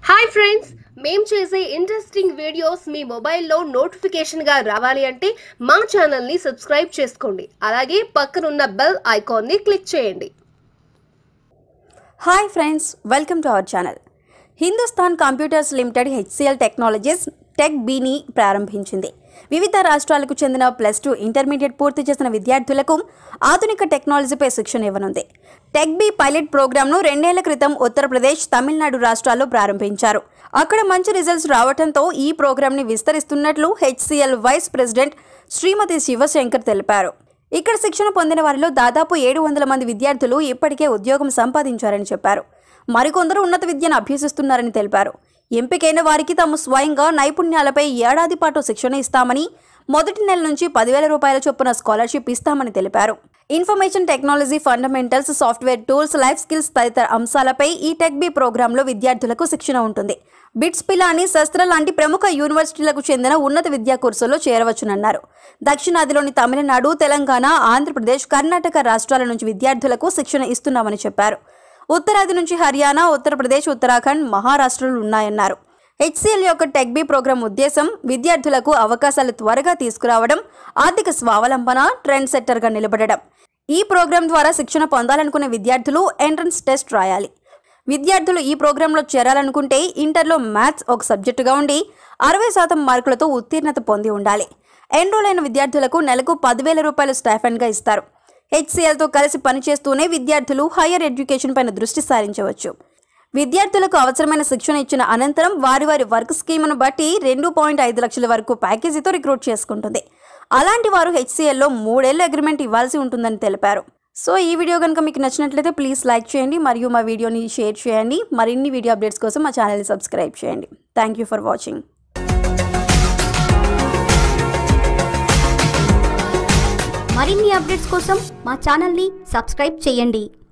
hi friends మేం చేసే interesting videos మీ మొబైల్లో నోటిఫికేషన్గా రావాలి అంటే మా ఛానల్ని సబ్స్క్రైబ్ చేసుకోండి అలాగే పక్కనున్న బెల్ ఐకాన్ని క్లిక్ చేయండి hi friends welcome to our channel Hindustan computers limited HCL technologies tech బీని ప్రారంభించింది వివిధ రాష్ట్రాలకు చెందిన ప్లస్ టూ ఇంటర్మీడియట్ పూర్తి చేసిన విద్యార్థులకు ఆధునిక టెక్నాలజీపై శిక్షణ ఇవ్వనుంది టెక్ బీ పైలట్ ప్రోగ్రామ్ను రెండేళ్ల క్రితం ఉత్తరప్రదేశ్ తమిళనాడు రాష్ట్రాల్లో ప్రారంభించారు అక్కడ మంచి రిజల్ట్స్ రావడంతో ఈ ప్రోగ్రామ్ని విస్తరిస్తున్నట్లు HCL vice president Shrimati Shivshankar తెలిపారు ఇక్కడ శిక్షణ పొందిన వారిలో దాదాపు ఏడు వందల మంది విద్యార్థులు ఇప్పటికే ఉద్యోగం సంపాదించారని చెప్పారు మరికొందరు ఉన్నత విద్యను అభ్యసిస్తున్నారని తెలిపారు ఎంపికైన వారికి తాము స్వయంగా నైపుణ్యాలపై ఏడాది పాటు శిక్షణ ఇస్తామని మొదటి నెల నుంచి పదివేల రూపాయల చొప్పున స్కాలర్షిప్ ఇస్తామని తెలిపారు information technology fundamentals software tools life skills తదితర అంశాలపై ఈ టెక్ బీ ప్రోగ్రాంలో విద్యార్థులకు శిక్షణ ఉంటుంది బిట్స్ పిలాని శస్త్ర లాంటి ప్రముఖ యూనివర్సిటీలకు చెందిన ఉన్నత విద్యా కోర్సుల్లో చేరవచ్చునన్నారు దక్షిణాదిలోని తమిళనాడు తెలంగాణ ఆంధ్రప్రదేశ్ కర్ణాటక రాష్ట్రాల నుంచి విద్యార్థులకు శిక్షణ ఇస్తున్నామని చెప్పారు ఉత్తరాది నుంచి హర్యానా ఉత్తరప్రదేశ్ ఉత్తరాఖండ్ మహారాష్ట్రలు ఉన్నాయన్నారు హెచ్సిఎల్ యొక్క టెక్ బీ ప్రోగ్రాం ఉద్దేశం విద్యార్థులకు అవకాశాలు త్వరగా తీసుకురావడం ఆర్థిక స్వావలంబన ట్రెండ్ సెట్టర్గా నిలబడడం ఈ ప్రోగ్రాం ద్వారా శిక్షణ పొందాలనుకునే విద్యార్థులు ఎంట్రన్స్ టెస్ట్ రాయాలి విద్యార్థులు ఈ ప్రోగ్రాంలో చేరాలనుకుంటే ఇంటర్లో మ్యాథ్స్ ఒక సబ్జెక్టుగా ఉండి అరవై శాతం మార్కులతో ఉత్తీర్ణత పొంది ఉండాలి ఎన్రోల్ అయిన విద్యార్థులకు నెలకు పదివేల రూపాయలు స్టైఫండ్గా ఇస్తారు హెచ్సిఎల్తో కలిసి పనిచేస్తూనే విద్యార్థులు హైయర్ ఎడ్యుకేషన్ పైన దృష్టి సారించవచ్చు విద్యార్థులకు అవసరమైన శిక్షణ ఇచ్చిన అనంతరం వారి వారి వర్క్ స్కీమ్ను బట్టి రెండు పాయింట్ ఐదు లక్షల వరకు ప్యాకేజీతో రిక్రూట్ చేసుకుంటుంది అలాంటి వారు హెచ్సిఎల్లో మూడేళ్ల అగ్రిమెంట్ ఇవ్వాల్సి ఉంటుందని తెలిపారు సో ఈ వీడియో కనుక మీకు నచ్చినట్లయితే ప్లీజ్ లైక్ చేయండి మరియు మా వీడియోని షేర్ చేయండి మరిన్ని వీడియో అప్డేట్స్ కోసం మా ఛానల్ని సబ్స్క్రైబ్ చేయండి థ్యాంక్ యూ ఫర్ వాచింగ్ మరిన్ని అప్డేట్స్ కోసం మా ఛానల్ని సబ్స్క్రైబ్ చేయండి